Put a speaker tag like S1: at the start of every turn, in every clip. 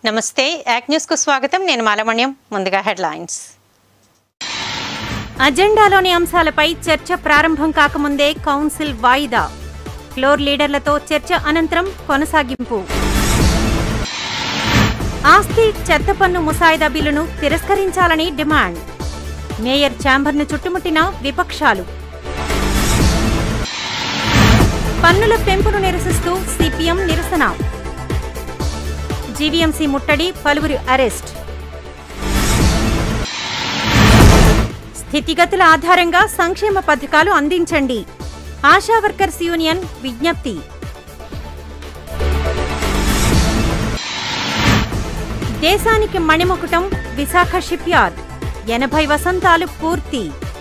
S1: నమస్తే యాక్ న్యూస్ కు స్వాగతం నేను మాలమణ్యం ముందుగా హెడ్లైన్స్
S2: అజెండాలోని అంశాలపై చర్చ ప్రారంభం కాకముందే కౌన్సిల్ వాయిదా ఫ్లోర్ లీడర్లతో చర్చ అనంతరం కొనసాగింపు ఆస్తి చెత్త పన్ను ముసాయిదా బిల్లును తిరస్కరించాలని డిమాండ్ మేయర్ ఛాంబర్ను చుట్టుముట్టిన విపక్షాలు పన్నుల పెంపును నిరసిస్తూ సిపిఎం నిరసన జీవీఎంసీ ముట్టడి పలువురు అరెస్ట్ స్థితిగతుల ఆధారంగా సంక్షేమ పథకాలు అందించండి ఆశా వర్కర్స్ యూనియన్ విజ్ఞప్తి దేశానికి మణిమకుటం విశాఖ షిప్ యార్డ్ ఎనభై వసంతాలు పూర్తి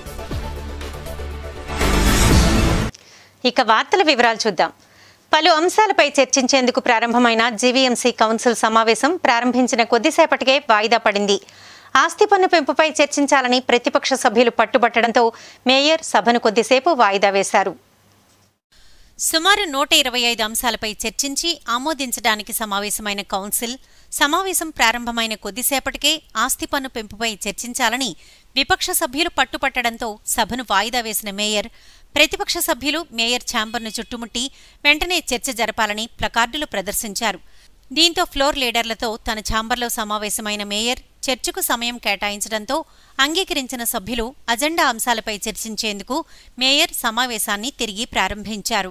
S1: ఇక వార్తల వివరాలు చూద్దాం పలు అంశాలపై చర్చించేందుకు ప్రారంభమైన జీవీఎంసీ కౌన్సిల్ సమావేశం ప్రారంభించిన కొద్దిసేపటికే వాయిదా పడింది ఆస్తి పన్ను పెంపుపై చర్చించాలని ప్రతిపక్ష సభ్యులు పట్టుబట్టడంతో మేయర్ సభను కొద్దిసేపు వాయిదా వేశారు
S2: సుమారు నూట ఇరవై ఐదు అంశాలపై చర్చించి ఆమోదించడానికి సమావేశమైన కౌన్సిల్ సమావేశం ప్రారంభమైన కొద్దిసేపటికే ఆస్తి పన్ను పెంపుపై చర్చించాలని విపక్ష సభ్యులు పట్టుపట్టడంతో సభను వాయిదా వేసిన మేయర్ ప్రతిపక్ష సభ్యులు మేయర్ ఛాంబర్ను చుట్టుముట్టి వెంటనే చర్చ జరపాలని ప్లకార్డులు ప్రదర్శించారు దీంతో ఫ్లోర్ లీడర్లతో తన ఛాంబర్లో సమావేశమైన మేయర్ చర్చకు సమయం కేటాయించడంతో అంగీకరించిన సభ్యులు అజెండా అంశాలపై చర్చించేందుకు మేయర్ సమావేశాన్ని తిరిగి ప్రారంభించారు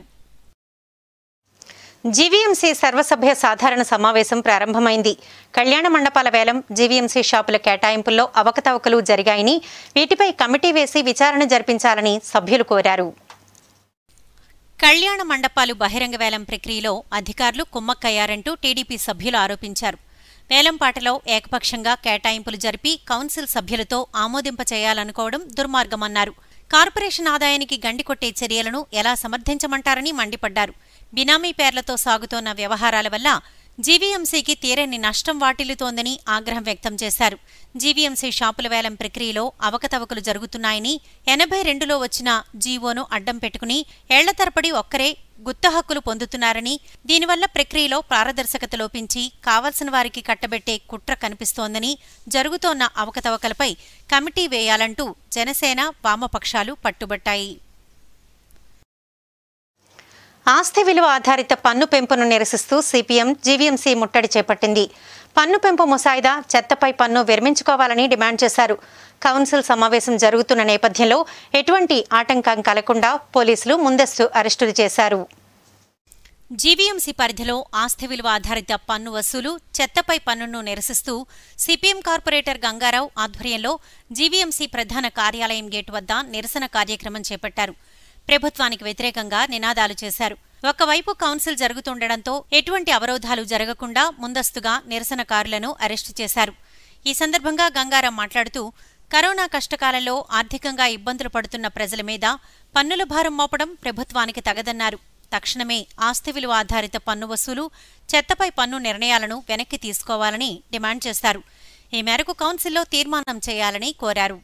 S1: జీవీఎంసీ సర్వసభ్య సాధారణ సమావేశం ప్రారంభమైంది కళ్యాణ మండపాల వేలం జీవీఎంసీ షాపుల కేటాయింపుల్లో అవకతవకలు జరిగాయని వీటిపై కమిటీ వేసి విచారణ జరిపించాలని సభ్యులు కోరారు
S2: కళ్యాణ మండపాలు బహిరంగ వేలం ప్రక్రియలో అధికారులు కుమ్మక్కయ్యారంటూ టీడీపీ సభ్యులు ఆరోపించారు వేలంపాటలో ఏకపక్షంగా కేటాయింపులు జరిపి కౌన్సిల్ సభ్యులతో ఆమోదింపచేయాలనుకోవడం దుర్మార్గమన్నారు కార్పొరేషన్ ఆదాయానికి గండికొట్టే చర్యలను ఎలా సమర్థించమంటారని మండిపడ్డారు బినామీ పేర్లతో సాగుతోన్న వ్యవహారాల వల్ల జీవీఎంసీకి తీరని నష్టం వాటిల్లుతోందని ఆగ్రహం వ్యక్తం చేశారు జీవీఎంసీ షాపుల వేలం ప్రక్రియలో అవకతవకలు జరుగుతున్నాయని ఎనభై రెండులో వచ్చిన జీవోను అడ్డం పెట్టుకుని ఏళ్ల తరబడి ఒక్కరే గుత్త హక్కులు పొందుతున్నారని దీనివల్ల ప్రక్రియలో పారదర్శకత లోపించి కావలసిన వారికి కట్టబెట్టే కుట్ర కనిపిస్తోందని జరుగుతోన్న అవకతవకలపై కమిటీ వేయాలంటూ జనసేన వామపక్షాలు పట్టుబట్టాయి
S1: ఆస్తి విలువ ఆధారిత పన్ను పెంపును నిరసిస్తూ సిపిఎం జీవీఎంసీ ముట్టడి చేపట్టింది పన్ను పెంపు ముసాయిదా చెత్తపై పన్ను విరమించుకోవాలని డిమాండ్ చేశారు కౌన్సిల్ సమావేశం జరుగుతున్న నేపథ్యంలో ఎటువంటి ఆటంకం కలగకుండా పోలీసులు ముందస్తు అరెస్టులు చేశారు
S2: జీవీఎంసీ పరిధిలో ఆస్తి విలువ ఆధారిత పన్ను వసూలు చెత్తపై పన్నును నిరసిస్తూ సిపిఎం కార్పొరేటర్ గంగారావు ఆధ్వర్యంలో జీవీఎంసీ ప్రధాన కార్యాలయం గేటు వద్ద నిరసన కార్యక్రమం చేపట్టారు ప్రభుత్వానికి వ్యతిరేకంగా నినాదాలు చేశారు ఒకవైపు కౌన్సిల్ జరుగుతుండటంతో ఎటువంటి అవరోధాలు జరగకుండా ముందస్తుగా నిరసనకారులను అరెస్టు చేశారు ఈ సందర్భంగా గంగారాం మాట్లాడుతూ కరోనా కష్టకాలంలో ఆర్థికంగా ఇబ్బందులు పడుతున్న ప్రజల మీద పన్నుల భారం మోపడం ప్రభుత్వానికి తగదన్నారు తక్షణమే ఆస్తి విలువ ఆధారిత పన్ను వసూలు చెత్తపై పన్ను నిర్ణయాలను వెనక్కి తీసుకోవాలని డిమాండ్ చేశారు ఈ మేరకు కౌన్సిల్లో తీర్మానం చేయాలని కోరారు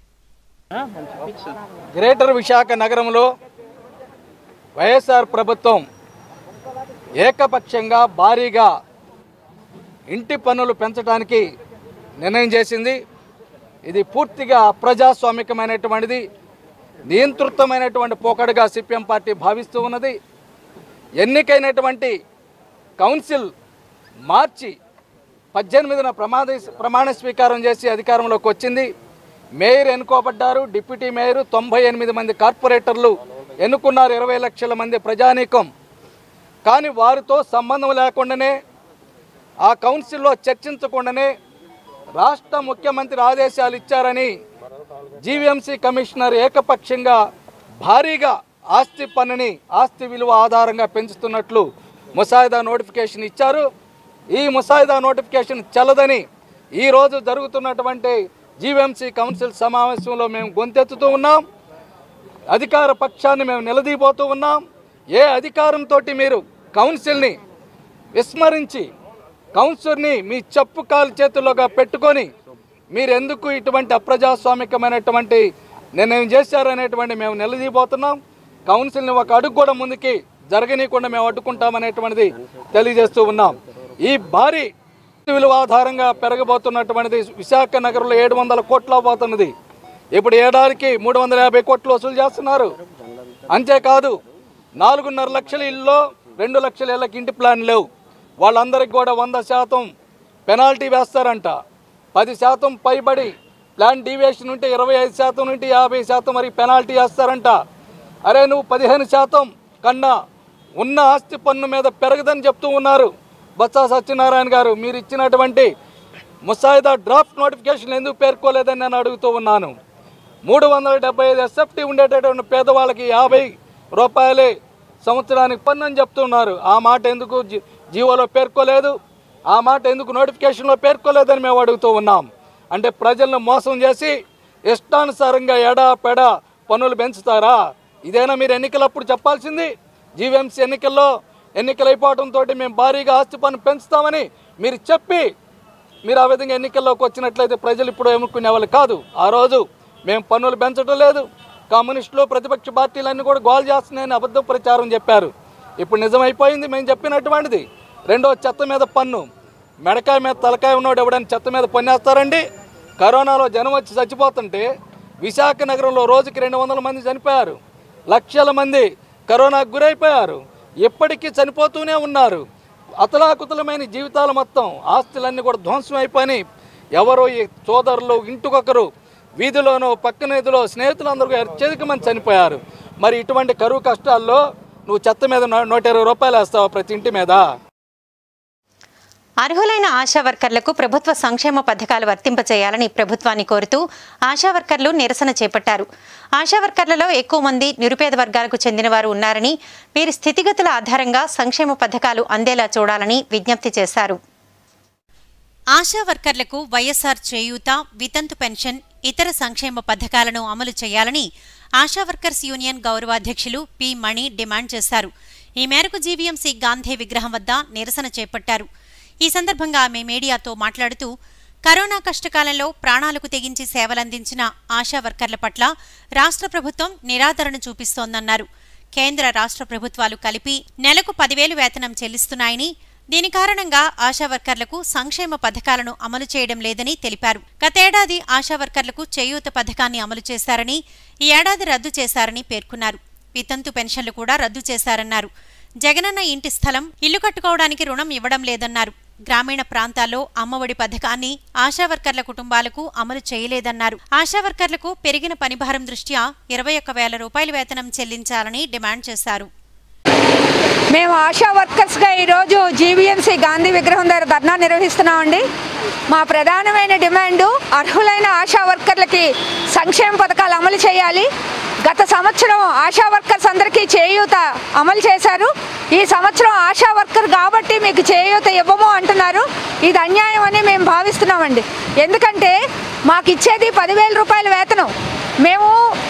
S3: గ్రేటర్ విశాఖ నగరంలో వైఎస్ఆర్ ప్రభుత్వం ఏకపక్షంగా భారీగా ఇంటి పన్నులు పెంచడానికి నిర్ణయం చేసింది ఇది పూర్తిగా అప్రజాస్వామికమైనటువంటిది నియంతృత్వమైనటువంటి పోకడగా సిపిఎం పార్టీ భావిస్తూ ఉన్నది ఎన్నికైనటువంటి కౌన్సిల్ మార్చి పద్దెనిమిదిన ప్రమాద ప్రమాణ స్వీకారం చేసి అధికారంలోకి వచ్చింది మేయర్ ఎన్నుకోబడ్డారు డిప్యూటీ మేయర్ తొంభై ఎనిమిది మంది కార్పొరేటర్లు ఎన్నుకున్నారు ఇరవై లక్షల మంది ప్రజానీకం కానీ వారితో సంబంధం లేకుండానే ఆ కౌన్సిల్లో చర్చించకుండానే రాష్ట్ర ముఖ్యమంత్రి ఆదేశాలు ఇచ్చారని జీవీఎంసీ కమిషనర్ ఏకపక్షంగా భారీగా ఆస్తి పన్నుని ఆస్తి విలువ ఆధారంగా పెంచుతున్నట్లు ముసాయిదా నోటిఫికేషన్ ఇచ్చారు ఈ ముసాయిదా నోటిఫికేషన్ చెల్లదని ఈరోజు జరుగుతున్నటువంటి జీవీఎంసీ కౌన్సిల్ సమావేశంలో మేము గొంతెత్తుతూ ఉన్నాం అధికార పక్షాన్ని మేము నిలదీపోతూ ఉన్నాం ఏ అధికారంతో మీరు కౌన్సిల్ని విస్మరించి కౌన్సిల్ని మీ చెప్పు కాలు చేతుల్లోగా పెట్టుకొని మీరు ఎందుకు ఇటువంటి అప్రజాస్వామికమైనటువంటి నిర్ణయం చేశారనేటువంటి మేము నిలదీపోతున్నాం కౌన్సిల్ని ఒక అడుగు కూడా ముందుకి జరగనీయకుండా మేము అడ్డుకుంటామనేటువంటిది తెలియజేస్తూ ఉన్నాం ఈ భారీ విలువ ఆధారంగా పెరగబోతున్నటువంటిది విశాఖ నగరంలో ఏడు వందల కోట్ల పోతున్నది ఇప్పుడు ఏడాదికి మూడు వందల యాభై కోట్లు వసూలు చేస్తున్నారు అంతేకాదు నాలుగున్నర లక్షల ఇల్లు రెండు లక్షల ఇళ్ళకి ఇంటి ప్లాన్ లేవు వాళ్ళందరికీ కూడా వంద శాతం పెనాల్టీ వేస్తారంట పది శాతం పైబడి ప్లాన్ డీవియేషన్ ఉంటే ఇరవై ఐదు శాతం నుండి యాభై శాతం వరకు పెనాల్టీ వేస్తారంట అరే నువ్వు పదిహేను శాతం కన్నా ఉన్న ఆస్తి పన్ను మీద పెరగదని చెప్తూ ఉన్నారు బొత్స సత్యనారాయణ గారు మీరు ఇచ్చినటువంటి ముసాయిదా డ్రాఫ్ట్ నోటిఫికేషన్ ఎందుకు పేర్కోలేదని నేను అడుగుతూ ఉన్నాను మూడు వందల డెబ్బై ఐదు ఎస్ఎఫ్టీ ఉండేటటువంటి పేదవాళ్ళకి యాభై రూపాయలే సంవత్సరానికి పన్ను అని చెప్తున్నారు ఆ మాట ఎందుకు జీ- జీవోలో పేర్కోలేదు ఆ మాట ఎందుకు నోటిఫికేషన్లో పేర్కోలేదని మేము అడుగుతూ ఉన్నాం అంటే ప్రజలను మోసం చేసి ఇష్టానుసారంగా ఎడా పెడ పన్నులు పెంచుతారా ఇదేనా మీరు ఎన్నికలప్పుడు చెప్పాల్సింది జీవీఎంసీ ఎన్నికల్లో ఎన్నికలు అయిపోవడంతో మేము భారీగా ఆస్తి పన్ను పెంచుతామని మీరు చెప్పి మీరు ఆ విధంగా ఎన్నికల్లోకి వచ్చినట్లయితే ప్రజలు ఇప్పుడు ఎన్నుకునే వాళ్ళు కాదు ఆ రోజు మేము పన్నులు పెంచడం లేదు కమ్యూనిస్టులు ప్రతిపక్ష పార్టీలన్నీ కూడా గోల్ చేస్తున్నాయని అబద్ధ ప్రచారం చెప్పారు ఇప్పుడు నిజమైపోయింది మేము చెప్పినటువంటిది రెండో చెత్త మీద పన్ను మెడకాయ మీద తలకాయ ఉన్నోడు ఎవడని చెత్త మీద పన్నేస్తారండి కరోనాలో జనం వచ్చి చచ్చిపోతుంటే విశాఖ నగరంలో రోజుకి రెండు వందల మంది చనిపోయారు లక్షల మంది కరోనాకు గురైపోయారు ఎప్పటికీ చనిపోతూనే ఉన్నారు అతలాకుతలమైన జీవితాలు మొత్తం ఆస్తులన్నీ కూడా ధ్వంసం అయిపోయి ఎవరో ఈ సోదరులు ఇంటికొకరు వీధిలోనో పక్కన వీధిలో స్నేహితులందరూ అత్యధిక మంది చనిపోయారు మరి ఇటువంటి కరువు కష్టాల్లో నువ్వు చెత్త మీద నూ- నూట ఇరవై రూపాయలు వేస్తావా ప్రతి ఇంటి మీద
S1: అర్హులైన ఆశా వర్కర్లకు ప్రభుత్వ సంక్షేమ పథకాలు వర్తింపచేయాలని ప్రభుత్వాన్ని కోరుతూ ఆశా వర్కర్లు నిరసన చేపట్టారు ఆశా వర్కర్లలో ఎక్కువ మంది నిరుపేద వర్గాలకు చెందిన వారు ఉన్నారని వీరి స్థితిగతుల ఆధారంగా సంక్షేమ పథకాలు అందేలా చూడాలని విజ్ఞప్తి చేశారు
S2: ఆశా వర్కర్లకు వైఎస్ఆర్ చేయూత వితంతు పెన్షన్ ఇతర సంక్షేమ పథకాలను అమలు చేయాలని ఆశా వర్కర్స్ యూనియన్ గౌరవాధ్యక్షులు పి మణి డిమాండ్ చేశారు ఈ మేరకు జీవీఎంసీ గాంధీ విగ్రహం వద్ద నిరసన చేపట్టారు ఈ సందర్భంగా ఆమె మీడియాతో మాట్లాడుతూ కరోనా కష్టకాలంలో ప్రాణాలకు తెగించి సేవలందించిన ఆశా వర్కర్ల పట్ల రాష్ట్ర ప్రభుత్వం నిరాదరణ చూపిస్తోందన్నారు కేంద్ర రాష్ట్ర ప్రభుత్వాలు కలిపి నెలకు పదివేలు వేతనం చెల్లిస్తున్నాయని దీని కారణంగా ఆశా వర్కర్లకు సంక్షేమ పథకాలను అమలు చేయడం లేదని తెలిపారు గతేడాది ఆశా వర్కర్లకు చేయూత పథకాన్ని అమలు చేశారని ఈ ఏడాది రద్దు చేశారని పేర్కొన్నారు వితంతు పెన్షన్లు కూడా రద్దు చేశారన్నారు జగనన్న ఇంటి స్థలం ఇల్లు కట్టుకోవడానికి రుణం ఇవ్వడం లేదన్నారు గ్రామీణ ప్రాంతాల్లో అమ్మఒడి పథకాన్ని ఆశా వర్కర్ల కుటుంబాలకు అమలు చేయలేదన్నారు ఆశా వర్కర్లకు పెరిగిన పనిభారం దృష్ట్యా ఇరవై ఒక్క వేల రూపాయల వేతనం చెల్లించాలని డిమాండ్ చేశారు
S4: మేము ఆశా వర్కర్స్గా ఈరోజు జీవీఎంసీ గాంధీ విగ్రహం దగ్గర ధర్నా నిర్వహిస్తున్నామండి మా ప్రధానమైన డిమాండు అర్హులైన ఆశా వర్కర్లకి సంక్షేమ పథకాలు అమలు చేయాలి గత సంవత్సరం ఆశా వర్కర్స్ అందరికీ చేయూత అమలు చేశారు ఈ సంవత్సరం ఆశా వర్కర్ కాబట్టి మీకు చేయూత ఇవ్వము అంటున్నారు ఇది అన్యాయం అని మేము భావిస్తున్నామండి ఎందుకంటే మాకు ఇచ్చేది పదివేల రూపాయల వేతనం మేము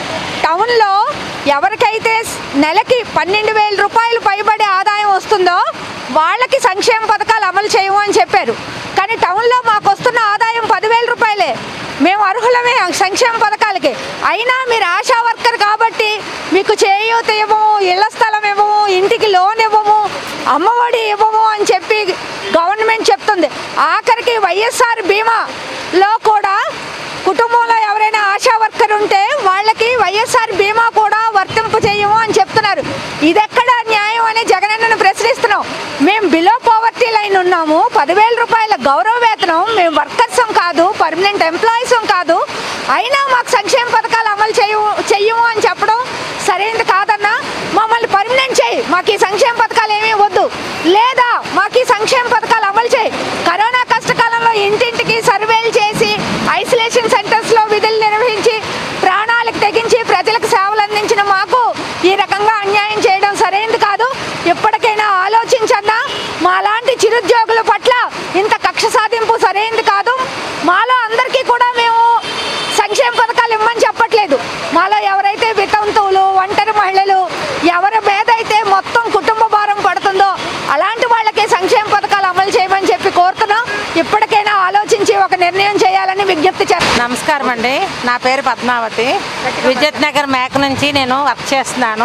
S4: టౌన్లో ఎవరికైతే నెలకి పన్నెండు వేల రూపాయలు పైబడి ఆదాయం వస్తుందో వాళ్ళకి సంక్షేమ పథకాలు అమలు చేయము అని చెప్పారు కానీ టౌన్లో మాకు వస్తున్న ఆదాయం పదివేల రూపాయలే మేము అర్హులమే ఆ సంక్షేమ పథకాలకి అయినా మీరు ఆశా వర్కర్ కాబట్టి మీకు చేయూత ఇవ్వము ఇళ్ల స్థలం ఇవ్వము ఇంటికి లోన్ ఇవ్వము అమ్మఒడి ఇవ్వము అని చెప్పి గవర్నమెంట్ చెప్తుంది ఆఖరికి వైఎస్ఆర్ బీమాలో కూడా కుటుంబంలో ఎవరైనా ఆశా వర్కర్ ఉంటే వాళ్ళకి వైఎస్ఆర్ బీమా కూడా వర్తింపు చేయము అని చెప్తున్నారు ఇదెక్కడ న్యాయం అని జగనన్నను ప్రశ్నిస్తున్నాం మేము బిలో పవర్టీ లైన్ ఉన్నాము పదివేల రూపాయల గౌరవ వేతనం మేము వర్కర్సం కాదు పర్మనెంట్ ఎంప్లాయీసం కాదు అయినా మాకు సంక్షేమ పథకాలు అమలు చేయము చెయ్యము అని చెప్పడం సరైనది కాదన్నా మమ్మల్ని పర్మనెంట్ చేయి మాకు ఈ సంక్షేమ పథకాలు ఏమీ వద్దు లేదా మాకు ఈ సంక్షేమ పథకాలు అమలు చేయి కరోనా కష్టకాలంలో ఇంటింటికి సర్వేలు చేసి ఐసోలేషన్ సెంటర్స్లో విధులు నిర్వహించి ప్రాణాలకు తెగించి ప్రజలకు సేవలు అందించిన మాకు ఈ రకంగా అన్యాయం చేయడం సరైనది కాదు ఇప్పటికైనా ఆలోచించన్నా మాలాంటి చిరుద్యోగుల పట్ల ఇంత కక్ష సాధింపు సరైనది కాదు మాలో అందరికీ కూడా మేము సంక్షేమ పథకాలు ఇవ్వమని చెప్పట్లేదు మాలో ఎవరైతే వితంతువులు ఒంటరి మహిళలు ఎవరి మీద అయితే మొత్తం కుటుంబ భారం పడుతుందో అలాంటి వాళ్ళకే సంక్షేమ పథకాలు అమలు చేయమని చెప్పి కోరుతున్నాం ఇప్పటికైనా ఆలోచించి ఒక నిర్ణయం చేయాలని విజ్ఞప్తి చేస్తాం
S5: నమస్కారం అండి నా పేరు పద్మావతి విద్యుత్ నగర్ మేక నుంచి నేను వర్క్ చేస్తున్నాను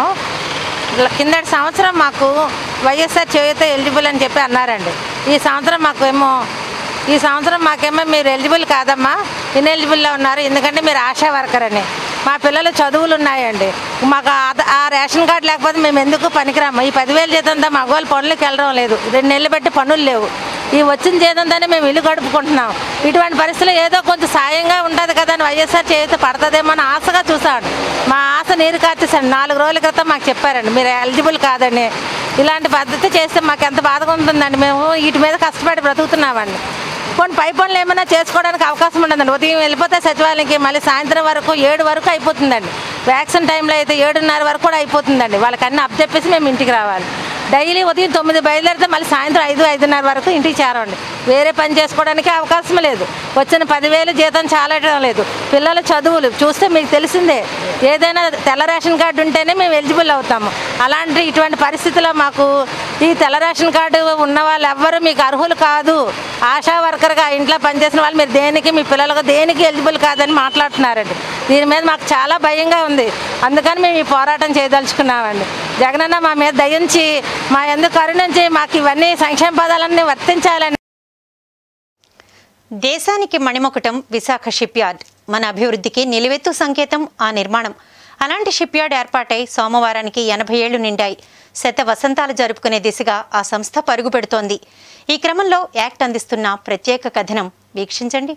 S5: ల- కిందటి సంవత్సరం మాకు వైఎస్ఆర్ చేయూత ఎలిజిబుల్ అని చెప్పి అన్నారండి ఈ సంవత్సరం మాకు ఏమో ఈ సంవత్సరం మాకేమో మీరు ఎలిజిబుల్ కాదమ్మా ఇన్ఎలిజిబుల్లో ఉన్నారు ఎందుకంటే మీరు ఆశా వర్కర్ అని మా పిల్లలు చదువులు ఉన్నాయండి మాకు ఆ- ఆ రేషన్ కార్డు లేకపోతే మేము ఎందుకు పనికిరాము ఈ పదివేలు జీతంతో మగవాళ్ళు పనులకు వెళ్ళడం లేదు రెండు నెలలు బట్టి పనులు లేవు ఈ వచ్చిన జీతంతోనే మేము ఇల్లు గడుపుకుంటున్నాం ఇటువంటి పరిస్థితుల్లో ఏదో కొంచెం సాయంగా ఉంటుంది కదా అని వైఎస్ఆర్ చేతి పడుతుందేమో అని ఆశగా చూసాను మా ఆశ నీరు కార్చేసాను నాలుగు రోజుల క్రితం మాకు చెప్పారండి మీరు ఎలిజిబుల్ కాదని ఇలాంటి పద్ధతి చేస్తే మాకు ఎంత బాధగా ఉంటుందండి మేము వీటి మీద కష్టపడి బ్రతుకుతున్నామండి కొన్ని పై పనులు ఏమైనా చేసుకోవడానికి అవకాశం ఉండదండి ఉదయం వెళ్ళిపోతే సచివాలయంకి మళ్ళీ సాయంత్రం వరకు ఏడు వరకు అయిపోతుందండి వ్యాక్సిన్ టైంలో అయితే ఏడున్నర వరకు కూడా అయిపోతుందండి వాళ్ళకి అన్ని అప్పచెప్పేసి మేము ఇంటికి రావాలి డైలీ ఉదయం తొమ్మిది బయలుదేరితే మళ్ళీ సాయంత్రం ఐదు ఐదున్నర వరకు ఇంటికి చేరండి వేరే పని చేసుకోవడానికి అవకాశం లేదు వచ్చిన పదివేలు జీతం చాలటం లేదు పిల్లల చదువులు చూస్తే మీకు తెలిసిందే ఏదైనా తెల్ల రేషన్ కార్డు ఉంటేనే మేము ఎలిజిబుల్ అవుతాము అలాంటి ఇటువంటి పరిస్థితిలో మాకు ఈ తెల్ల రేషన్ కార్డు ఉన్న వాళ్ళు ఎవ్వరు మీకు అర్హులు కాదు ఆశా వర్కర్గా ఇంట్లో పనిచేసిన వాళ్ళు మీరు దేనికి మీ పిల్లలకు దేనికి ఎలిజిబుల్ కాదని మాట్లాడుతున్నారండి దీని మీద మాకు చాలా భయంగా ఉంది అందుకని మేము ఈ పోరాటం చేయదలుచుకున్నామండి జగనన్న మా మీద దయించి మా ఎందుకు కరుణించి మాకు ఇవన్నీ సంక్షేమ పదాలన్నీ వర్తించాలని
S1: దేశానికి మణిమకుటం విశాఖ షిప్ యార్డ్ మన అభివృద్ధికి నిలువెత్తు సంకేతం ఆ నిర్మాణం అలాంటి షిప్ యార్డ్ ఏర్పాటై సోమవారానికి ఎనభై ఏళ్లు నిండాయి శత వసంతాలు జరుపుకునే దిశగా ఆ సంస్థ పరుగు పెడుతోంది ఈ క్రమంలో యాక్ట్ అందిస్తున్న ప్రత్యేక కథనం వీక్షించండి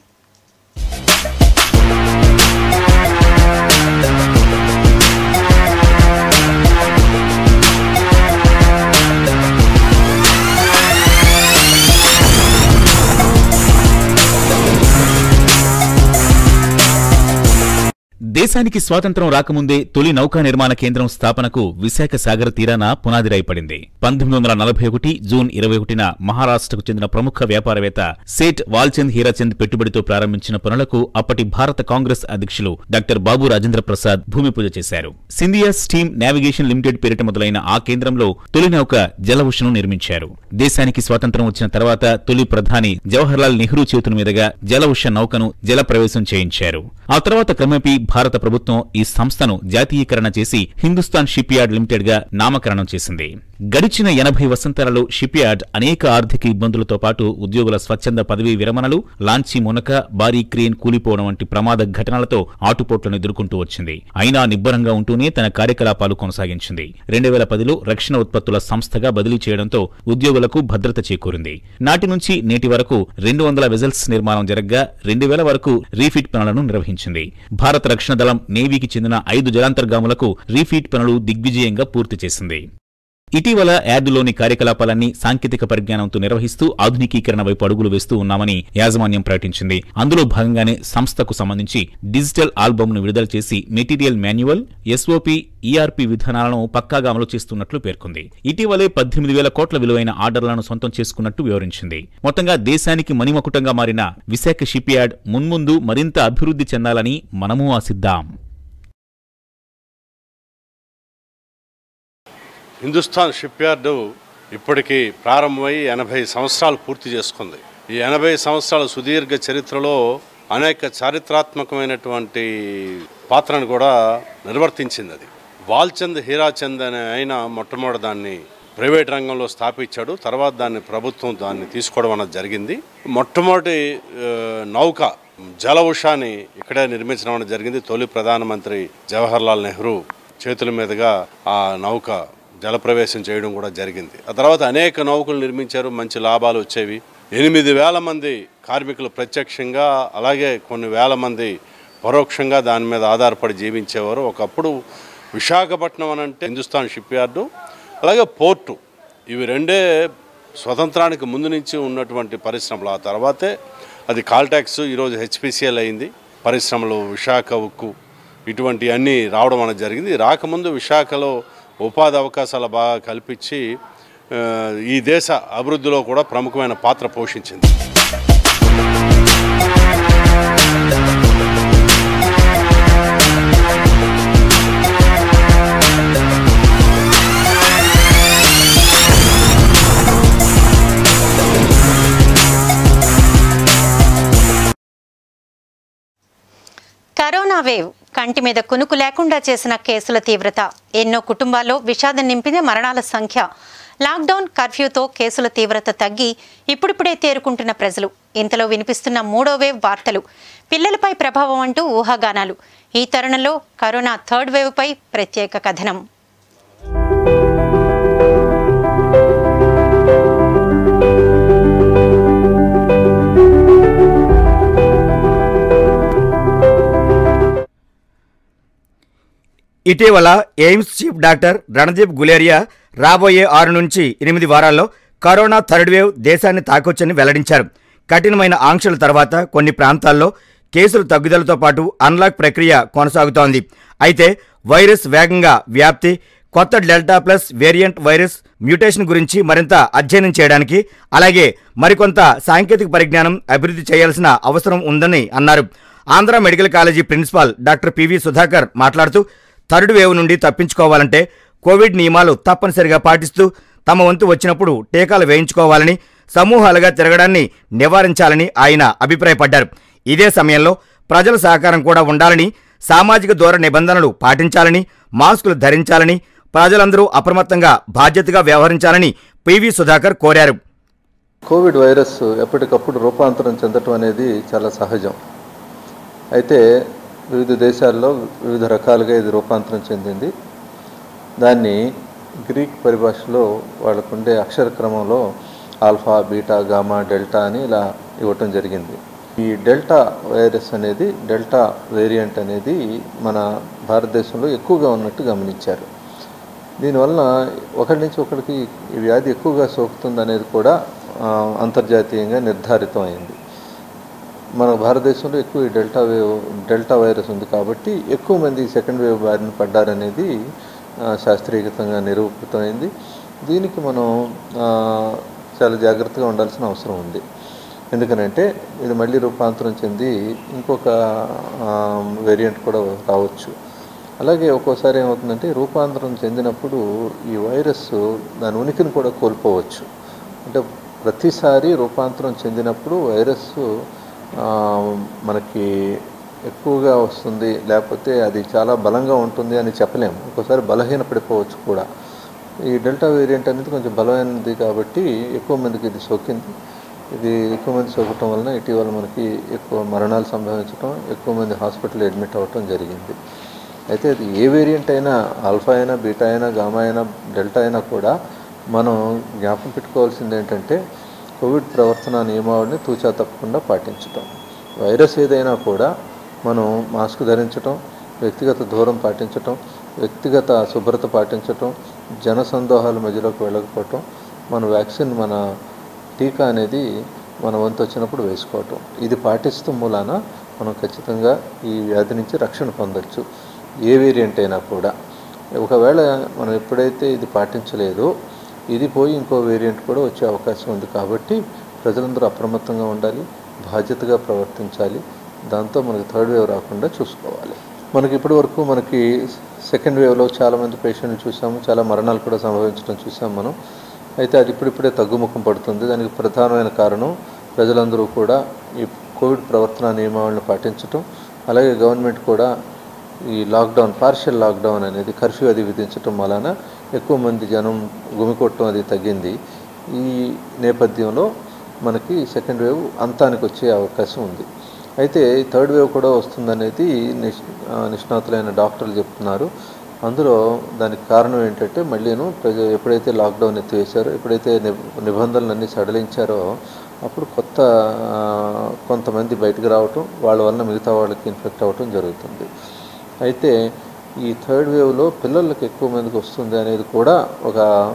S6: దేశానికి స్వాతంత్రం రాకముందే తొలి నౌకా నిర్మాణ కేంద్రం స్థాపనకు విశాఖ సాగర తీరాన పునాది రాయపడింది పంతొమ్మిది వందల నలభై ఒకటి జూన్ ఇరవై ఒకటిన మహారాష్ట్రకు చెందిన ప్రముఖ వ్యాపారవేత్త సేట్ వాల్చంద్ హీరాచంద్ పెట్టుబడితో ప్రారంభించిన పనులకు అప్పటి భారత కాంగ్రెస్ అధ్యక్షులు డాక్టర్ బాబు రాజేంద్ర ప్రసాద్ భూమి పూజ చేశారు సింధియా స్టీమ్ నావిగేషన్ లిమిటెడ్ పేరిట మొదలైన ఆ కేంద్రంలో తొలి నౌక జలవుషను నిర్మించారు దేశానికి స్వాతంత్రం వచ్చిన తర్వాత తొలి ప్రధాని జవహర్లాల్ నెహ్రూ చేతుల మీదుగా జలవుష నౌకను జల ప్రవేశం చేయించారు ఆ తర్వాత క్రమేపీ భారత ప్రభుత్వం ఈ సంస్థను జాతీయీకరణ చేసి హిందుస్థాన్ షిప్ యార్డ్ లిమిటెడ్ గా నామకరణం చేసింది గడిచిన ఎనభై వసంతాలలో షిప్ యార్డ్ అనేక ఆర్థిక ఇబ్బందులతో పాటు ఉద్యోగుల స్వచ్ఛంద పదవీ విరమణలు లాంచీ మునక భారీ క్రేన్ కూలిపోవడం వంటి ప్రమాద ఘటనలతో ఆటుపోట్లను ఎదుర్కొంటూ వచ్చింది అయినా నిబ్బరంగా ఉంటూనే తన కార్యకలాపాలు కొనసాగించింది రెండు వేల పదిలో రక్షణ ఉత్పత్తుల సంస్థగా బదిలీ చేయడంతో ఉద్యోగులకు భద్రత చేకూరింది నాటి నుంచి నేటి వరకు రెండు వందల వెజల్స్ నిర్మాణం జరగ్గా రెండు వేల వరకు రీఫిట్ పనులను నిర్వహించింది భారత రక్షణ దళం నేవీకి చెందిన ఐదు జలాంతర్గాములకు రీఫిట్ పనులు దిగ్విజయంగా పూర్తి చేసింది ఇటీవల యార్డులోని కార్యకలాపాలన్నీ సాంకేతిక పరిజ్ఞానంతో నిర్వహిస్తూ ఆధునికీకరణ వైపు అడుగులు వేస్తూ ఉన్నామని యాజమాన్యం ప్రకటించింది అందులో భాగంగానే సంస్థకు సంబంధించి డిజిటల్ ఆల్బమ్ను విడుదల చేసి మెటీరియల్ మాన్యువల్ ఎస్ఓపి ఈఆర్పి విధానాలను పక్కాగా అమలు చేస్తున్నట్లు పేర్కొంది ఇటీవలే పద్దెనిమిది వేల కోట్ల విలువైన ఆర్డర్లను సొంతం చేసుకున్నట్టు వివరించింది మొత్తంగా దేశానికి మణిమకుటంగా మారిన విశాఖ షిప్ యార్డ్ మున్ముందు మరింత అభివృద్ధి చెందాలని మనము ఆశిద్దాం
S7: హిందుస్థాన్ షిప్ యార్డు ఇప్పటికీ ప్రారంభమై ఎనభై సంవత్సరాలు పూర్తి చేసుకుంది ఈ ఎనభై సంవత్సరాల సుదీర్ఘ చరిత్రలో అనేక చారిత్రాత్మకమైనటువంటి పాత్రను కూడా నిర్వర్తించింది అది వాల్చంద్ హీరాచంద్ అనే ఆయన మొట్టమొదటి దాన్ని ప్రైవేట్ రంగంలో స్థాపించాడు తర్వాత దాన్ని ప్రభుత్వం దాన్ని తీసుకోవడం అన్నది జరిగింది మొట్టమొదటి ఆ, నౌక జలవుషాని ఇక్కడే నిర్మించడం అనేది జరిగింది తొలి ప్రధానమంత్రి జవహర్లాల్ నెహ్రూ చేతుల మీదుగా ఆ నౌక జలప్రవేశం చేయడం కూడా జరిగింది ఆ తర్వాత అనేక నౌకలు నిర్మించారు మంచి లాభాలు వచ్చేవి ఎనిమిది వేల మంది కార్మికులు ప్రత్యక్షంగా అలాగే కొన్ని వేల మంది పరోక్షంగా దాని మీద ఆధారపడి జీవించేవారు ఒకప్పుడు విశాఖపట్నం అని అంటే హిందుస్థాన్ షిప్ యార్డు అలాగే పోర్టు ఇవి రెండే స్వతంత్రానికి ముందు నుంచి ఉన్నటువంటి పరిశ్రమలు ఆ తర్వాతే అది కాల్టాక్స్ ఈరోజు హెచ్పిసిఎల్ అయింది పరిశ్రమలు విశాఖ ఉక్కు ఇటువంటి అన్నీ రావడం అనేది జరిగింది రాకముందు విశాఖలో ఉపాధి అవకాశాలు బాగా కల్పించి ఆ, ఈ దేశ అభివృద్ధిలో కూడా ప్రముఖమైన పాత్ర పోషించింది
S1: కరోనా వేవ్ కంటి మీద కునుకు లేకుండా చేసిన కేసుల తీవ్రత ఎన్నో కుటుంబాల్లో విషాదం నింపిన మరణాల సంఖ్య లాక్డౌన్ కర్ఫ్యూతో కేసుల తీవ్రత తగ్గి ఇప్పుడిప్పుడే తేరుకుంటున్న ప్రజలు ఇంతలో వినిపిస్తున్న మూడో వేవ్ వార్తలు పిల్లలపై ప్రభావం అంటూ ఊహాగానాలు ఈ తరుణంలో కరోనా థర్డ్ వేవ్పై ప్రత్యేక కథనం
S8: ఇటీవల AIIMS chief doctor Randeep Guleria రాబోయే ఆరు నుంచి ఎనిమిది వారాల్లో కరోనా థర్డ్ వేవ్ దేశాన్ని తాకొచ్చని వెల్లడించారు కఠినమైన ఆంక్షల తర్వాత కొన్ని ప్రాంతాల్లో కేసులు తగ్గుదలతో పాటు అన్లాక్ ప్రక్రియ కొనసాగుతోంది అయితే వైరస్ వేగంగా వ్యాప్తి కొత్త delta plus variant virus mutation గురించి మరింత అధ్యయనం చేయడానికి అలాగే మరికొంత సాంకేతిక పరిజ్ఞానం అభివృద్ధి చేయాల్సిన అవసరం ఉందని అన్నారు Andhra medical college principal doctor PV Sudhakar మాట్లాడుతూ థర్డ్ వేవ్ నుండి తప్పించుకోవాలంటే కోవిడ్ నియమాలు తప్పనిసరిగా పాటిస్తూ తమ వంతు వచ్చినప్పుడు టీకాలు వేయించుకోవాలని సమూహాలుగా తిరగడాన్ని నివారించాలని ఆయన అభిప్రాయపడ్డారు ఇదే సమయంలో ప్రజల సహకారం కూడా ఉండాలని సామాజిక దూర నిబంధనలు పాటించాలని మాస్కులు ధరించాలని ప్రజలందరూ అప్రమత్తంగా బాధ్యతగా వ్యవహరించాలని పివి సుధాకర్ కోరారు
S9: కోవిడ్ వైరస్ ఎప్పటికప్పుడు రూపాంతరం చెందటం అనేది చాలా సహజం అయితే వివిధ దేశాల్లో వివిధ రకాలుగా ఇది రూపాంతరం చెందింది దాన్ని గ్రీక్ పరిభాషలో వాళ్ళకుండే అక్షర క్రమంలో ఆల్ఫా బీటా గామా డెల్టా అని ఇలా ఇవ్వటం జరిగింది ఈ డెల్టా వైరస్ అనేది డెల్టా వేరియంట్ అనేది మన భారతదేశంలో ఎక్కువగా ఉన్నట్టు గమనించారు దీనివల్ల ఒకరి నుంచి ఒకరికి ఈ వ్యాధి ఎక్కువగా సోకుతుంది అనేది కూడా ఆ, అంతర్జాతీయంగా నిర్ధారితం అయింది మన భారతదేశంలో ఎక్కువ ఈ డెల్టా వేవ్ డెల్టా వైరస్ ఉంది కాబట్టి ఎక్కువ మంది సెకండ్ వేవ్ బారిన పడ్డారనేది ఆ, శాస్త్రీయతంగా నిరూపితమైంది దీనికి మనం ఆ, చాలా జాగ్రత్తగా ఉండాల్సిన అవసరం ఉంది ఎందుకనంటే ఇది మళ్ళీ రూపాంతరం చెంది ఇంకొక వేరియంట్ కూడా రావచ్చు అలాగే ఒక్కోసారి ఏమవుతుందంటే రూపాంతరం చెందినప్పుడు ఈ వైరస్ దాని ఉనికిని కూడా కోల్పోవచ్చు అంటే ప్రతిసారి రూపాంతరం చెందినప్పుడు వైరస్ ఆ, మనకి ఎక్కువగా వస్తుంది లేకపోతే అది చాలా బలంగా ఉంటుంది అని చెప్పలేము ఒక్కోసారి బలహీన పడిపోవచ్చు కూడా ఈ డెల్టా వేరియంట్ అనేది కొంచెం బలమైనది కాబట్టి ఎక్కువ మందికి ఇది సోకింది ఇది ఎక్కువ మంది సోకటం వలన ఇటీవల మనకి ఎక్కువ మరణాలు సంభవించడం ఎక్కువ మంది హాస్పిటల్ అడ్మిట్ అవ్వటం జరిగింది అయితే అది ఏ వేరియంట్ అయినా ఆల్ఫా అయినా బీటా అయినా గామా అయినా డెల్టా అయినా కూడా మనం జ్ఞాపకం పెట్టుకోవాల్సింది ఏంటంటే కోవిడ్ ప్రవర్తన నియమావళిని తూచా తప్పకుండా పాటించటం వైరస్ ఏదైనా కూడా మనం మాస్క్ ధరించటం వ్యక్తిగత దూరం పాటించటం వ్యక్తిగత శుభ్రత పాటించటం జన సందోహాల మధ్యలోకి వెళ్ళకపోవటం మన వ్యాక్సిన్ మన టీకా అనేది మన వంతు వచ్చినప్పుడు వేసుకోవటం ఇది పాటిస్తూ మూలాన మనం ఖచ్చితంగా ఈ వ్యాధి నుంచి రక్షణ పొందొచ్చు ఏ వేరియంట్ అయినా కూడా ఒకవేళ మనం ఎప్పుడైతే ఇది పాటించలేదో ఇది పోయి ఇంకో వేరియంట్ కూడా వచ్చే అవకాశం ఉంది కాబట్టి ప్రజలందరూ అప్రమత్తంగా ఉండాలి బాధ్యతగా ప్రవర్తించాలి దాంతో మనకి థర్డ్ వేవ్ రాకుండా చూసుకోవాలి మనకి ఇప్పటి వరకు మనకి సెకండ్ వేవ్లో చాలామంది పేషెంట్లు చూసాము చాలా మరణాలు కూడా సంభవించడం చూసాం మనం అయితే అది ఇప్పుడిప్పుడే తగ్గుముఖం పడుతుంది దానికి ప్రధానమైన కారణం ప్రజలందరూ కూడా ఈ కోవిడ్ ప్రవర్తన నియమావళిని పాటించటం అలాగే గవర్నమెంట్ కూడా ఈ లాక్డౌన్ పార్షియల్ లాక్డౌన్ అనేది కర్ఫ్యూ అది విధించటం వలన ఎక్కువ మంది జనం గుమికొట్టడం అది తగ్గింది ఈ నేపథ్యంలో మనకి సెకండ్ వేవ్ అంతానికి వచ్చే అవకాశం ఉంది అయితే ఈ థర్డ్ వేవ్ కూడా వస్తుందనేది నిష్ ఆ, నిష్ణాతులైన డాక్టర్లు చెప్తున్నారు అందులో దానికి కారణం ఏంటంటే మళ్ళీను ప్రజ ఎప్పుడైతే లాక్డౌన్ ఎత్తివేశారో ఎప్పుడైతే నిబ నిబంధనలన్నీ సడలించారో అప్పుడు కొత్త ఆ, కొంతమంది బయటకు రావటం వాళ్ళ వల్ల మిగతా వాళ్ళకి ఇన్ఫెక్ట్ అవ్వటం జరుగుతుంది అయితే ఈ థర్డ్ వేవ్లో పిల్లలకి ఎక్కువ మందికి వస్తుంది అనేది కూడా ఒక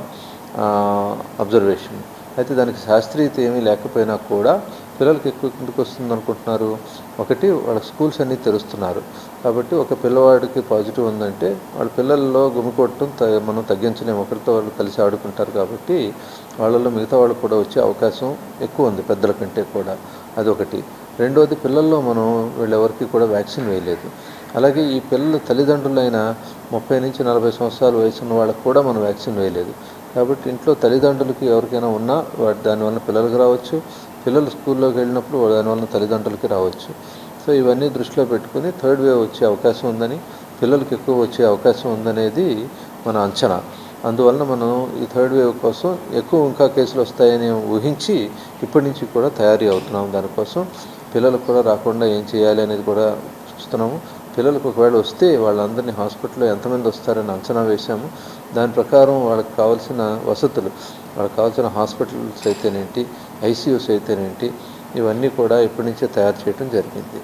S9: అబ్జర్వేషన్ అయితే దానికి శాస్త్రీయత ఏమీ లేకపోయినా కూడా పిల్లలకి ఎక్కువ ఎందుకు వస్తుంది అనుకుంటున్నారు ఒకటి వాళ్ళ స్కూల్స్ అన్నీ తెరుస్తున్నారు కాబట్టి ఒక పిల్లవాడికి పాజిటివ్ ఉందంటే వాళ్ళ పిల్లల్లో గుమికొట్టడం త- మనం తగ్గించలేము ఒకరితో వాళ్ళు కలిసి ఆడుకుంటారు కాబట్టి వాళ్ళల్లో మిగతా వాళ్ళు కూడా వచ్చే అవకాశం ఎక్కువ ఉంది పెద్దల కంటే కూడా అదొకటి రెండోది పిల్లల్లో మనం వీళ్ళెవరికి కూడా వ్యాక్సిన్ వేయలేదు అలాగే ఈ పిల్లల తల్లిదండ్రులైన ముప్పై నుంచి నలభై సంవత్సరాల వయసు ఉన్న వాళ్ళకి కూడా మనం వ్యాక్సిన్ వేయలేదు కాబట్టి ఇంట్లో తల్లిదండ్రులకి ఎవరికైనా ఉన్నా వాటి దానివల్ల పిల్లలకు రావచ్చు పిల్లలు స్కూల్లోకి వెళ్ళినప్పుడు దానివల్ల తల్లిదండ్రులకి రావచ్చు సో ఇవన్నీ దృష్టిలో పెట్టుకుని థర్డ్ వేవ్ వచ్చే అవకాశం ఉందని పిల్లలకి ఎక్కువ వచ్చే అవకాశం ఉందనేది మన అంచనా అందువలన మనం ఈ థర్డ్ వేవ్ కోసం ఎక్కువ ఇంకా కేసులు వస్తాయని ఊహించి ఇప్పటి నుంచి కూడా తయారీ అవుతున్నాం దానికోసం పిల్లలకు కూడా రాకుండా ఏం చేయాలి అనేది కూడా చూస్తున్నాము పిల్లలకు ఒకవేళ వస్తే వాళ్ళందరినీ హాస్పిటల్లో ఎంతమంది వస్తారని అంచనా వేశాము దాని ప్రకారం వాళ్ళకి కావాల్సిన వసతులు వాళ్ళకి కావాల్సిన హాస్పిటల్స్ అయితేనేంటి ఐసీయూస్ అయితేనేంటి ఇవన్నీ కూడా ఇప్పటి నుంచే తయారు చేయడం జరిగింది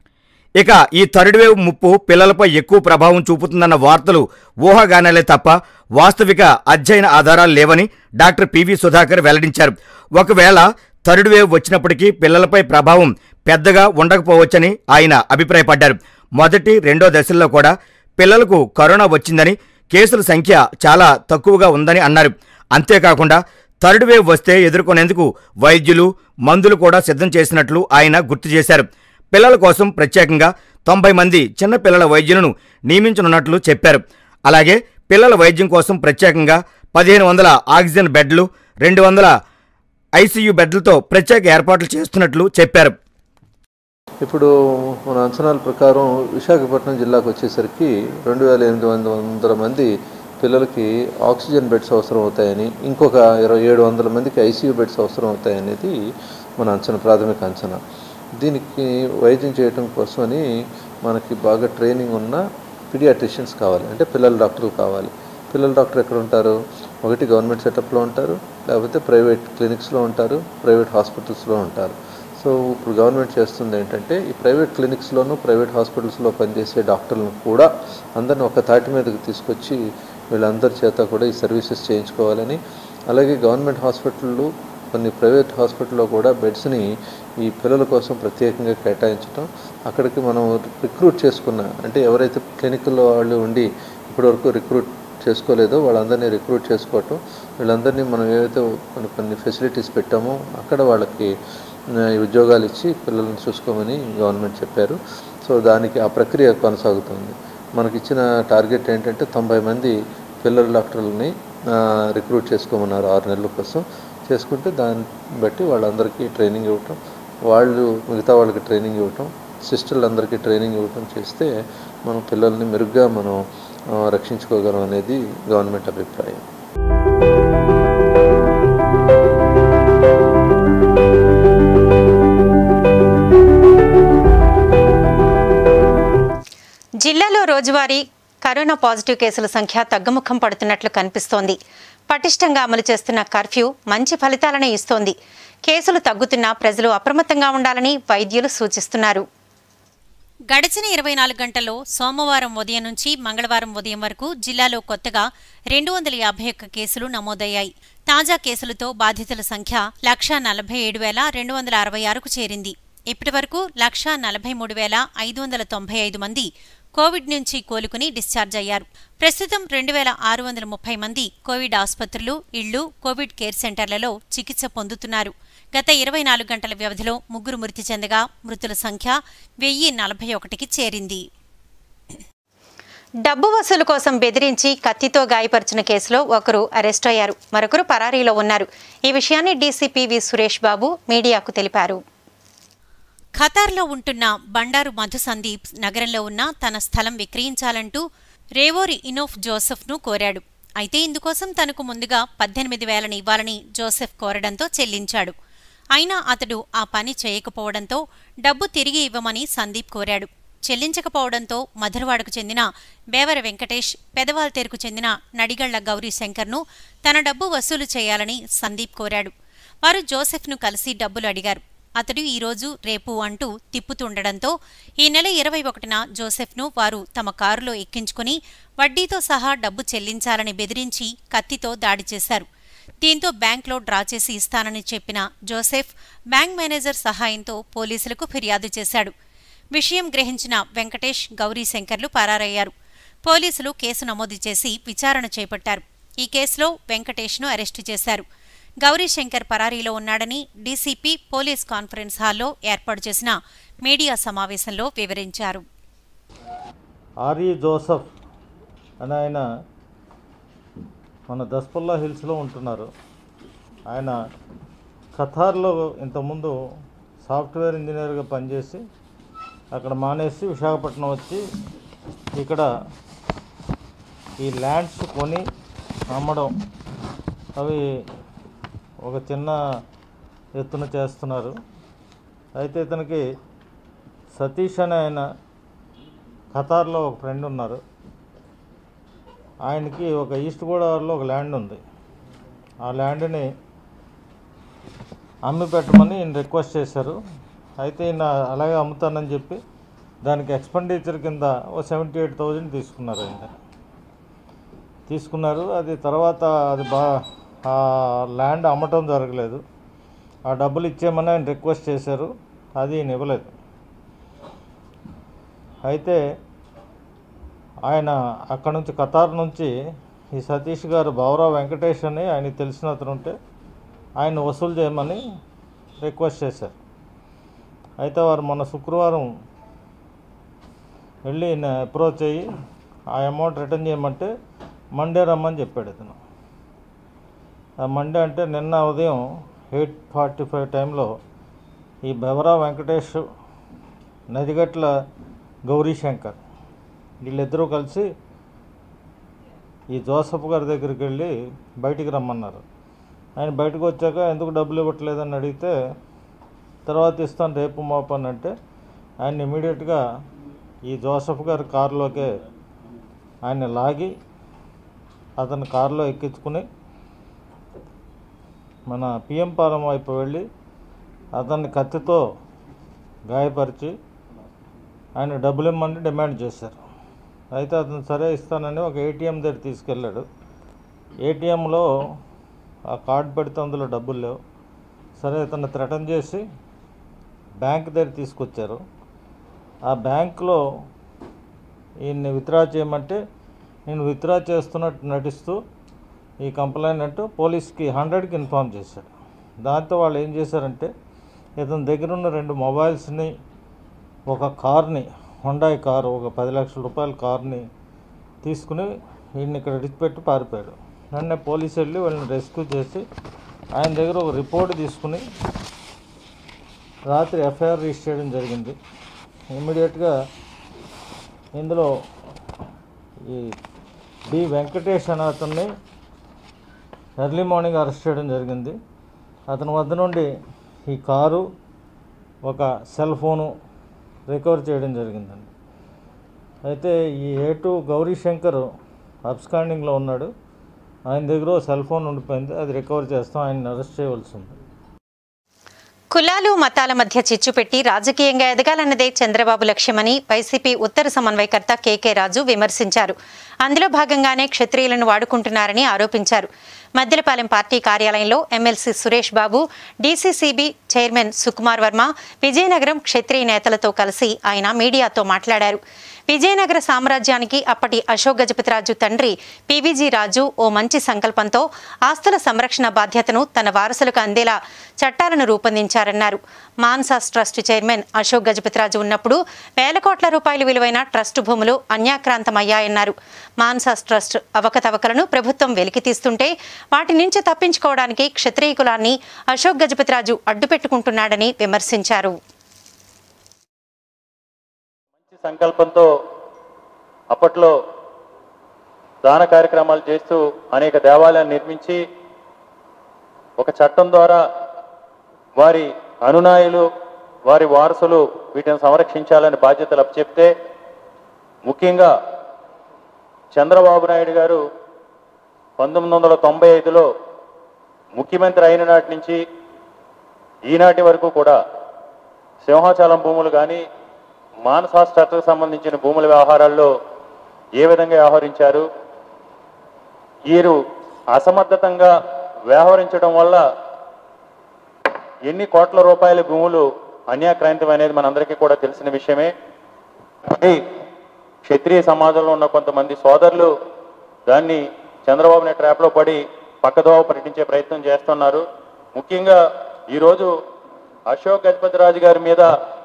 S8: ఇక ఈ థర్డ్ వేవ్ ముప్పు పిల్లలపై ఎక్కువ ప్రభావం చూపుతుందన్న వార్తలు ఊహాగానాలే తప్ప వాస్తవిక అధ్యయన ఆధారాలు లేవని డాక్టర్ పివి సుధాకర్ వెల్లడించారు ఒకవేళ థర్డ్ వేవ్ వచ్చినప్పటికీ పిల్లలపై ప్రభావం పెద్దగా ఉండకపోవచ్చని ఆయన అభిప్రాయపడ్డారు మొదటి రెండో దశల్లో కూడా పిల్లలకు కరోనా వచ్చిందని కేసుల సంఖ్య చాలా తక్కువగా ఉందని అన్నారు అంతేకాకుండా థర్డ్ వేవ్ వస్తే ఎదుర్కొనేందుకు వైద్యులు మందులు కూడా సిద్ధం చేసినట్లు ఆయన గుర్తు చేశారు పిల్లల కోసం ప్రత్యేకంగా తొంభై మంది చిన్న పిల్లల వైద్యులను నియమించనున్నట్లు చెప్పారు అలాగే పిల్లల వైద్యం కోసం ప్రత్యేకంగా పదిహేను వందల ఆక్సిజన్ బెడ్లు రెండు వందల ఐసీయూ బెడ్లతో ప్రత్యేక ఏర్పాట్లు చేస్తున్నట్లు చెప్పారు
S9: ఇప్పుడు మన అంచనాల ప్రకారం విశాఖపట్నం జిల్లాకు వచ్చేసరికి రెండు వేల ఎనిమిది వందల వందల మంది పిల్లలకి ఆక్సిజన్ బెడ్స్ అవసరం అవుతాయని ఇంకొక ఇరవై ఏడు వందల మందికి ఐసీయూ బెడ్స్ అవసరం అవుతాయనేది మన అంచనా ప్రాథమిక అంచనా దీనికి వైద్యం చేయటం కోసమని మనకి బాగా ట్రైనింగ్ ఉన్న పీడియాట్రిషియన్స్ కావాలి అంటే పిల్లల డాక్టర్లు కావాలి పిల్లల డాక్టర్ ఎక్కడ ఉంటారు ఒకటి గవర్నమెంట్ సెటప్లో ఉంటారు లేకపోతే ప్రైవేట్ క్లినిక్స్లో ఉంటారు ప్రైవేట్ హాస్పిటల్స్లో ఉంటారు సో ఇప్పుడు గవర్నమెంట్ చేస్తుంది ఏంటంటే ఈ ప్రైవేట్ క్లినిక్స్లోనూ ప్రైవేట్ హాస్పిటల్స్లో పనిచేసే డాక్టర్లను కూడా అందరిని ఒక తాటి మీదకి తీసుకొచ్చి వీళ్ళందరి చేత కూడా ఈ సర్వీసెస్ చేయించుకోవాలని అలాగే గవర్నమెంట్ హాస్పిటళ్ళు కొన్ని ప్రైవేట్ హాస్పిటల్లో కూడా బెడ్స్ని ఈ పిల్లల కోసం ప్రత్యేకంగా కేటాయించడం అక్కడికి మనం రిక్రూట్ చేసుకున్న అంటే ఎవరైతే క్లినిక్లో వాళ్ళు ఉండి ఇప్పటివరకు రిక్రూట్ చేసుకోలేదో వాళ్ళందరినీ రిక్రూట్ చేసుకోవటం వీళ్ళందరినీ మనం ఏవైతే కొన్ని కొన్ని ఫెసిలిటీస్ పెట్టామో అక్కడ వాళ్ళకి ఆ, ఈ ఉద్యోగాలు ఇచ్చి పిల్లల్ని చూసుకోమని గవర్నమెంట్ చెప్పారు సో దానికి ఆ ప్రక్రియ కొనసాగుతుంది మనకిచ్చిన టార్గెట్ ఏంటంటే తొంభై మంది పిల్లల డాక్టర్లని ఆ, రిక్రూట్ చేసుకోమన్నారు ఆరు నెలల కోసం చేసుకుంటే దాన్ని బట్టి వాళ్ళందరికీ ట్రైనింగ్ ఇవ్వటం వాళ్ళు మిగతా వాళ్ళకి ట్రైనింగ్ ఇవ్వటం సిస్టర్లందరికీ ట్రైనింగ్ ఇవ్వటం చేస్తే మనం పిల్లల్ని మెరుగ్గా మనం ఆ, రక్షించుకోగలం అనేది గవర్నమెంట్ అభిప్రాయం
S1: జిల్లాలో రోజువారీ కరోనా పాజిటివ్ కేసుల సంఖ్య తగ్గుముఖం పడుతున్నట్లు కనిపిస్తోంది పటిష్టంగా అమలు చేస్తున్న కర్ఫ్యూ మంచి ఫలితాలనే ఇస్తోంది కేసులు తగ్గుతున్నా ప్రజలు అప్రమత్తంగా ఉండాలని వైద్యులు సూచిస్తున్నారు
S2: గడిచిన ఇరవై నాలుగు గంటల్లో సోమవారం ఉదయం నుంచి మంగళవారం ఉదయం వరకు జిల్లాలో కొత్తగా రెండు వందల యాభై ఒక్క కేసులు నమోదయ్యాయి తాజా కేసులతో బాధితుల సంఖ్య లక్షా నలభై ఏడు వేల రెండు వందల అరవై ఆరుకు చేరింది ఇప్పటి వరకు లక్షా నలభై మూడు వేల ఐదు వందల తొంభై ఐదు మంది కోవిడ్ నుంచి కోలుకుని డిశ్చార్జ్ అయ్యారు ప్రస్తుతం రెండు వేల ఆరు వందల ముప్పై మంది కోవిడ్ ఆసుపత్రులు ఇళ్లు కోవిడ్ కేర్ సెంటర్లలో చికిత్స పొందుతున్నారు గత ఇరవై నాలుగు గంటల వ్యవధిలో ముగ్గురు మృతి చెందగా మృతుల సంఖ్య వెయ్యి నలభై ఒకటికి చేరింది
S1: డబ్బు వసూలు కోసం బెదిరించి కత్తితో గాయపరిచిన కేసులో ఒకరు అరెస్ట్ అయ్యారు మరొకరు పరారీలో ఉన్నారు ఈ విషయాన్ని డీసీపీ వి సురేష్ బాబు మీడియాకు తెలిపారు
S2: ఖతార్లో ఉంటున్న బండారు మధు సందీప్ నగరంలో ఉన్న తన స్థలం విక్రయించాలంటూ రేవోరి ఇనోఫ్ జోసెఫ్ను కోరాడు అయితే ఇందుకోసం తనకు ముందుగా పద్దెనిమిది వేలని ఇవ్వాలని జోసెఫ్ కోరడంతో చెల్లించాడు అయినా అతడు ఆ పని చేయకపోవడంతో డబ్బు తిరిగి ఇవ్వమని సందీప్ కోరాడు చెల్లించకపోవడంతో మధురవాడకు చెందిన బేవర వెంకటేష్ పెదవాల్తేరుకు చెందిన నడిగళ్ల గౌరీ శంకర్ను తన డబ్బు వసూలు చేయాలని సందీప్ కోరాడు వారు జోసెఫ్ను కలిసి డబ్బులు అడిగారు అతడు ఈరోజు రేపు అంటూ తిప్పుతుండడంతో ఈ నెల ఇరవై ఒకటిన జోసెఫ్ను వారు తమ కారులో ఎక్కించుకుని వడ్డీతో సహా డబ్బు చెల్లించాలని బెదిరించి కత్తితో దాడి చేశారు దీంతో బ్యాంక్లో డ్రా చేసి ఇస్తానని చెప్పిన జోసెఫ్ బ్యాంక్ మేనేజర్ సహాయంతో పోలీసులకు ఫిర్యాదు చేశాడు విషయం గ్రహించిన వెంకటేష్ గౌరీ శంకర్లు పరారయ్యారు పోలీసులు కేసు నమోదు చేసి విచారణ చేపట్టారు ఈ కేసులో వెంకటేష్ను అరెస్టు చేశారు గౌరీశంకర్ పరారీలో ఉన్నాడని డీసీపీ పోలీస్ కాన్ఫరెన్స్ హాల్లో ఏర్పాటు చేసిన మీడియా సమావేశంలో వివరించారు
S10: ఆర్ఈ జోసఫ్ అని ఆయన మన దస్పల్లా హిల్స్లో ఉంటున్నారు ఆయన ఖతార్లో ఇంతకుముందు సాఫ్ట్వేర్ ఇంజనీర్గా పనిచేసి అక్కడ మానేసి విశాఖపట్నం వచ్చి ఇక్కడ ఈ ల్యాండ్స్ కొని అమ్మడం అవి ఒక చిన్న ఎత్తున చేస్తున్నారు అయితే ఇతనికి సతీష్ అనే ఆయన ఖతార్లో ఒక ఫ్రెండ్ ఉన్నారు ఆయనకి ఒక ఈస్ట్ గోదావరిలో ఒక ల్యాండ్ ఉంది ఆ ల్యాండ్ని అమ్మి పెట్టమని ఈయన రిక్వెస్ట్ చేశారు అయితే ఈయన అలాగే అమ్ముతానని చెప్పి దానికి ఎక్స్పెండిచర్ కింద ఓ సెవెంటీ ఎయిట్ థౌజండ్ తీసుకున్నారు ఆయన తీసుకున్నారు అది తర్వాత అది బా ఆ ల్యాండ్ అమ్మటం జరగలేదు ఆ డబ్బులు ఇచ్చేయమని ఆయన రిక్వెస్ట్ చేశారు అది ఈయన ఇవ్వలేదు అయితే ఆయన అక్కడ నుంచి ఖతార్ నుంచి ఈ సతీష్ గారు బావరావు వెంకటేష్ అని ఆయనకి తెలిసిన అతను ఉంటే ఆయన వసూలు చేయమని రిక్వెస్ట్ చేశారు అయితే వారు మొన్న శుక్రవారం వెళ్ళి ఈయన అప్రోచ్ అయ్యి ఆ అమౌంట్ రిటర్న్ చేయమంటే మండే రమ్మని చెప్పాడు ఇతను ఆ మండే అంటే నిన్న ఉదయం ఎయిట్ ఫార్టీ ఫైవ్ టైంలో ఈ బెవరా వెంకటేష్ నదిగట్ల గౌరీశంకర్ వీళ్ళిద్దరూ కలిసి ఈ జోసఫ్ గారి దగ్గరికి వెళ్ళి బయటికి రమ్మన్నారు ఆయన బయటకు వచ్చాక ఎందుకు డబ్బులు ఇవ్వట్లేదని అడిగితే తర్వాత ఇస్తాను రేపు మాపు అని అంటే ఆయన ఇమీడియట్గా ఈ జోసఫ్ గారి కారులోకే ఆయన లాగి అతని కారులో ఎక్కించుకుని మన పిఎం పాలెం వైపు వెళ్ళి అతన్ని కత్తితో గాయపరిచి ఆయన డబ్బులు ఇమ్మని డిమాండ్ చేశారు అయితే అతను సరే ఇస్తానని ఒక ఏటీఎం దగ్గర తీసుకెళ్ళాడు ఏటీఎంలో ఆ కార్డు పెడితే అందులో డబ్బులు లేవు సరే ఇతను థ్రెటన్ చేసి బ్యాంక్ దగ్గర తీసుకొచ్చారు ఆ బ్యాంక్లో ఈయన్ని విత్డ్రా చేయమంటే నేను విత్డ్రా చేస్తున్నట్టు నటిస్తూ ఈ కంప్లైంట్ పోలీస్కి హండ్రెడ్కి ఇన్ఫామ్ చేశాడు దాంతో వాళ్ళు ఏం చేశారంటే ఇతని దగ్గర ఉన్న రెండు మొబైల్స్ని ఒక కార్ని హుండాయ్ కారు ఒక పది లక్షల రూపాయల కార్ని తీసుకుని వీడిని ఇక్కడ విడిచిపెట్టి పారిపోయాడు వెంటనే పోలీసు వెళ్ళి వాళ్ళని రెస్క్యూ చేసి ఆయన దగ్గర ఒక రిపోర్ట్ తీసుకుని రాత్రి ఎఫ్ఐఆర్ రిజిస్టర్ చేయడం జరిగింది ఇమ్మీడియట్గా ఇందులో ఈ బి వెంకటేష్ అనే అతన్ని ఎర్లీ మార్నింగ్ అరెస్ట్ చేయడం జరిగింది అతని వద్ద నుండి ఈ కారు ఒక సెల్ ఫోను రికవర్ చేయడం జరిగిందండి అయితే ఈ ఏటు గౌరీశంకర్ అబ్స్కాండింగ్లో ఉన్నాడు ఆయన దగ్గర ఓ సెల్ ఫోన్ ఉండిపోయింది అది రికవర్ చేస్తాం ఆయన్ని అరెస్ట్ చేయవలసి ఉంది
S1: కులాలు మతాల మధ్య చిచ్చు పెట్టి రాజకీయంగా ఎదగాలన్నదే చంద్రబాబు లక్ష్యమని వైసీపీ ఉత్తర సమన్వయకర్త కేకే రాజు విమర్శించారు అందులో భాగంగానే క్షత్రియులను వాడుకుంటున్నారని ఆరోపించారు మద్దెలపాలెం పార్టీ కార్యాలయంలో MLC Suresh Babu DCCB chairman Sukumar Varma Vizianagaram క్షత్రియ నేతలతో కలిసి ఆయన మీడియాతో మాట్లాడారు విజయనగర సామ్రాజ్యానికి అప్పటి అశోక్ గజపతిరాజు తండ్రి పివిజి రాజు ఓ మంచి సంకల్పంతో ఆస్తుల సంరక్షణ బాధ్యతను తన వారసులకు అందేలా చట్టాలను రూపొందించారన్నారు మాన్సాస్ ట్రస్ట్ చైర్మన్ అశోక్ గజపతిరాజు ఉన్నప్పుడు వేల కోట్ల రూపాయలు విలువైన ట్రస్ట్ భూములు అన్యాక్రాంతమయ్యాయన్నారు మాన్సాస్ ట్రస్ట్ అవకతవకలను ప్రభుత్వం వెలికితీస్తుంటే వాటి నుంచి తప్పించుకోవడానికి క్షత్రియ కులాన్ని అశోక్ గజపతిరాజు అడ్డుపెట్టుకుంటున్నాడని విమర్శించారు
S11: మంచి సంకల్పంతో అప్పట్లో దాన కార్యక్రమాలు చేస్తూ అనేక దేవాలయాలు నిర్మించి ఒక చట్టం ద్వారా వారి అనునాయులు వారి వారసులు వీటిని సంరక్షించాలని బాధ్యతలు అప్పచెప్తే ముఖ్యంగా చంద్రబాబు నాయుడు గారు పంతొమ్మిది వందల తొంభై ఐదులో ముఖ్యమంత్రి అయిన నాటి నుంచి ఈనాటి వరకు కూడా సింహాచలం భూములు కానీ మానసాస్ట్రతకు సంబంధించిన భూముల వ్యవహారాల్లో ఏ విధంగా వ్యవహరించారు వీరు అసమర్థతంగా వ్యవహరించడం వల్ల ఎన్ని కోట్ల రూపాయల భూములు అన్యాక్రాంతం అనేది మనందరికీ కూడా తెలిసిన విషయమే అది క్షత్రియ సమాజంలో ఉన్న కొంతమంది సోదరులు దాన్ని చంద్రబాబు నాయుడు ట్రాప్లో పడి పక్కదోవ పట్టించే ప్రయత్నం చేస్తున్నారు ముఖ్యంగా ఈరోజు అశోక్ గజపతిరాజు గారి మీద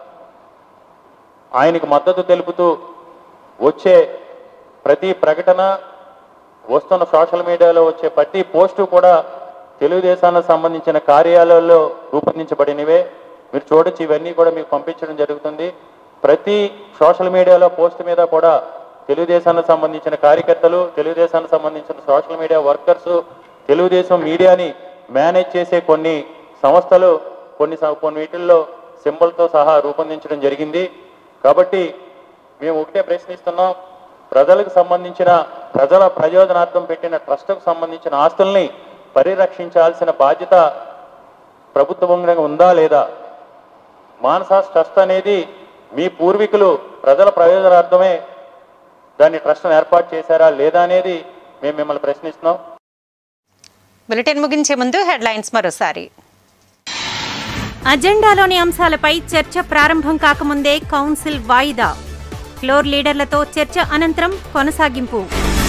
S11: ఆయనకు మద్దతు తెలుపుతూ వచ్చే ప్రతి ప్రకటన వస్తున్న సోషల్ మీడియాలో వచ్చే ప్రతి పోస్టు కూడా తెలుగుదేశానికి సంబంధించిన కార్యాలయాల్లో రూపొందించబడినవే మీరు చూడొచ్చు ఇవన్నీ కూడా మీకు పంపించడం జరుగుతుంది ప్రతి సోషల్ మీడియాలో పోస్ట్ మీద కూడా తెలుగుదేశానికి సంబంధించిన కార్యకర్తలు తెలుగుదేశానికి సంబంధించిన సోషల్ మీడియా వర్కర్స్ తెలుగుదేశం మీడియాని మేనేజ్ చేసే కొన్ని సంస్థలు కొన్ని స- కొన్ని వీటిల్లో సింబల్తో సహా రూపొందించడం జరిగింది కాబట్టి మేము ఒకటే ప్రశ్నిస్తున్నాం ప్రజలకు సంబంధించిన ప్రజల ప్రయోజనార్థం పెట్టిన ట్రస్ట్కు సంబంధించిన ఆస్తుల్ని పరిరక్షించాల్సిన బాధ్యత ప్రభుత్వంగా ఉందా లేదా మానసాస్ ట్రస్ట్ అనేది మీ పూర్వీకులు ప్రజల ప్రయోజనార్థమే దాన్ని ట్రస్ట్ను ఏర్పాటు చేశారా లేదా అనేది మేము మిమ్మల్ని ప్రశ్నిస్తున్నాం
S1: బులెటిన్ ముగించే ముందు హెడ్లైన్స్ మరోసారి
S2: అజెండాలోని అంశాలపై చర్చ ప్రారంభం కాకముందే కౌన్సిల్ వాయిదా ఫ్లోర్ లీడర్లతో చర్చ అనంతరం కొనసాగింపు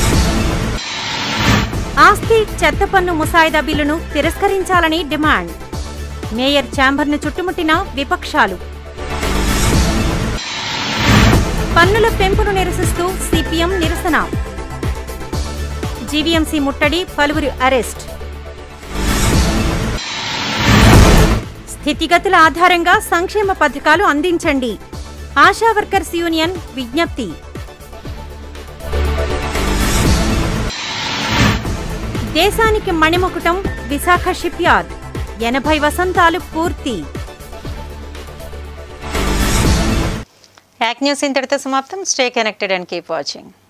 S2: ఆస్తి చెత్త పన్ను ముసాయిదా బిల్లును తిరస్కరించాలని డిమాండ్ మేయర్ ఛాంబర్ను చుట్టుముట్టిన విపక్షాలు పన్నుల పెంపును నిరసిస్తూ సిపిఎం నిరసన జీవీఎంసీ ముట్టడి పలువురి అరెస్ట్ స్థితిగతుల ఆధారంగా సంక్షేమ పథకాలు అందించండి ఆశా వర్కర్స్ యూనియన్ విజ్ఞప్తి దేశానికి మణిముకుటం విశాఖ షిప్ యార్డ్ ఎనభై వసంతాలు పూర్తి
S1: యాక్ న్యూస్ ఇంతటితో సమాప్తం stay connected and keep watching